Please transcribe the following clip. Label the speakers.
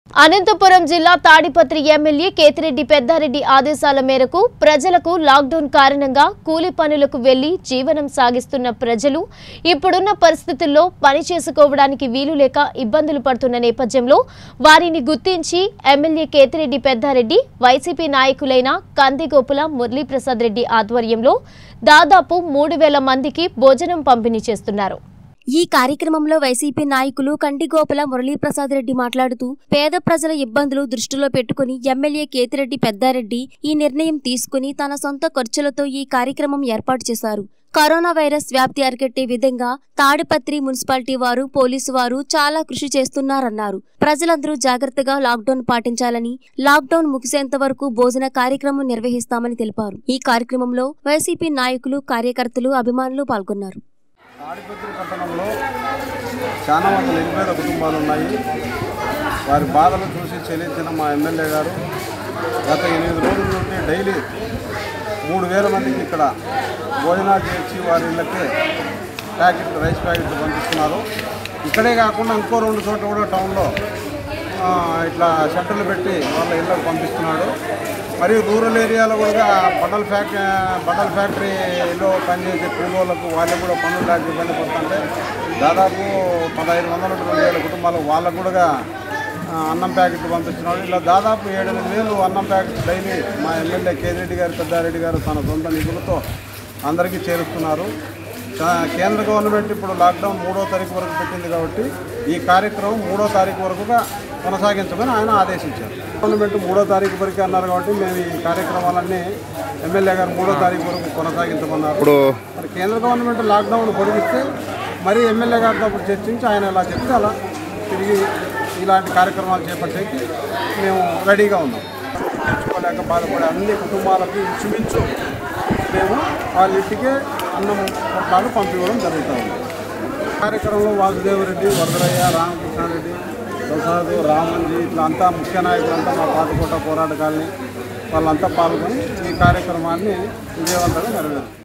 Speaker 1: అనంతపురం జిల్లా తాడిపత్రి ఎమ్మెల్యే కేతిరెడ్డి పెద్దారెడ్డి ఆదేశాల మేరకు ప్రజలకు లాక్డౌన్ కారణంగా కూలి పనులకు వెళ్లి జీవనం సాగిస్తున్న ప్రజలు ఇప్పుడున్న పరిస్థితుల్లో పని చేసుకోవడానికి వీలు లేక ఇబ్బందులు పడుతున్న నేపథ్యంలో వారిని గుర్తించి ఎమ్మెల్యే కేతిరెడ్డి పెద్దారెడ్డి వైసీపీ నాయకులైన కందిగోపుల మురళీప్రసాద్ రెడ్డి ఆధ్వర్యంలో దాదాపు మూడు వేల మందికి భోజనం పంపిణీ చేస్తున్నారు
Speaker 2: ఈ కార్యక్రమంలో వైసీపీ నాయకులు కండిగోపుల మురళీప్రసాద్ రెడ్డి మాట్లాడుతూ పేద ప్రజల ఇబ్బందులు దృష్టిలో పెట్టుకుని ఎమ్మెల్యే కేతిరెడ్డి పెద్దారెడ్డి ఈ నిర్ణయం తీసుకుని తన సొంత ఖర్చులతో ఈ కార్యక్రమం ఏర్పాటు చేశారు కరోనా వైరస్ వ్యాప్తి అరికట్టే విధంగా తాడిపత్రి మున్సిపాలిటీ వారు పోలీసు వారు చాలా కృషి చేస్తున్నారన్నారు ప్రజలందరూ జాగ్రత్తగా లాక్డౌన్ పాటించాలని లాక్డౌన్ ముగిసేంత వరకు భోజన కార్యక్రమం నిర్వహిస్తామని తెలిపారు ఈ కార్యక్రమంలో వైసీపీ నాయకులు కార్యకర్తలు అభిమానులు పాల్గొన్నారు
Speaker 3: తాడిపత్రి పట్టణంలో చాలా మంది నిరుపేద కుటుంబాలు ఉన్నాయి వారి బాధలు చూసి చెల్లించిన మా ఎమ్మెల్యే గారు గత ఎనిమిది రోజుల నుండి డైలీ మూడు వేల మందికి ఇక్కడ భోజనాలు చేర్చి వారి ఇళ్ళకే ప్యాకెట్ రైస్ ప్యాకెట్లు పంపిస్తున్నారు ఇక్కడే కాకుండా ఇంకో రెండు చోట్ల కూడా టౌన్లో ఆ, ఇట్లా షట్టర్లు పెట్టి వాళ్ళ ఇళ్ళకు పంపిస్తున్నాడు మరియు రూరల్ ఏరియాలో కూడా బట్టల ఫ్యాక్టరీ బట్టల ఫ్యాక్టరీలో పనిచేసే కూలోళ్ళకు వాళ్ళకు కూడా పనులు లేక ఇబ్బంది పడుతుంటే దాదాపు పదహైదు వందల రెండు వేల కుటుంబాలు వాళ్ళకు కూడా ఆ, అన్నం ప్యాకెట్లు పంపిస్తున్నాడు ఇలా దాదాపు ఏడెనిమిది వేలు అన్నం ప్యాకెట్ డైలీ మా ఎమ్మెల్యే కేదిరెడ్డి గారు పెద్దారెడ్డి గారు తన సొంత నిధులతో అందరికీ చేరుస్తున్నారు కా- కేంద్ర గవర్నమెంట్ ఇప్పుడు లాక్డౌన్ మూడో తారీఖు వరకు పెట్టింది కాబట్టి ఈ కార్యక్రమం మూడో తారీఖు వరకుగా కొనసాగించమని ఆయన ఆదేశించారు గవర్నమెంట్ మూడో తారీఖు వరకు అన్నారు కాబట్టి మేము ఈ కార్యక్రమాలన్నీ ఎమ్మెల్యే గారు మూడో తారీఖు వరకు కొనసాగించమన్నారు ఇప్పుడు మరి కేంద్ర గవర్నమెంట్ లాక్డౌన్ పొడిగిస్తే మరి ఎమ్మెల్యే గారితో అప్పుడు చర్చించి ఆయన ఎలా చెప్తే అలా తిరిగి ఇలాంటి కార్యక్రమాలు చేపట్టేకి మేము రెడీగా ఉన్నాం తెచ్చుకోలేక బాధపడే అన్ని కుటుంబాలకు ఇంచుమించు మేము వాళ్ళ ఇంటికే అన్నం పొట్లాలు పంపివ్వడం జరుగుతూ ఉంది కార్యక్రమంలో వాసుదేవరెడ్డి వరదరయ్య రామకృష్ణారెడ్డి ప్రసాద్ రామంజీ ఇట్లా అంతా ముఖ్య నాయకులంతా మా పాతకోట పోరాట కాలనీ వాళ్ళంతా పాల్గొని ఈ కార్యక్రమాన్ని విజయవంతంగా నెరవేరుస్తారు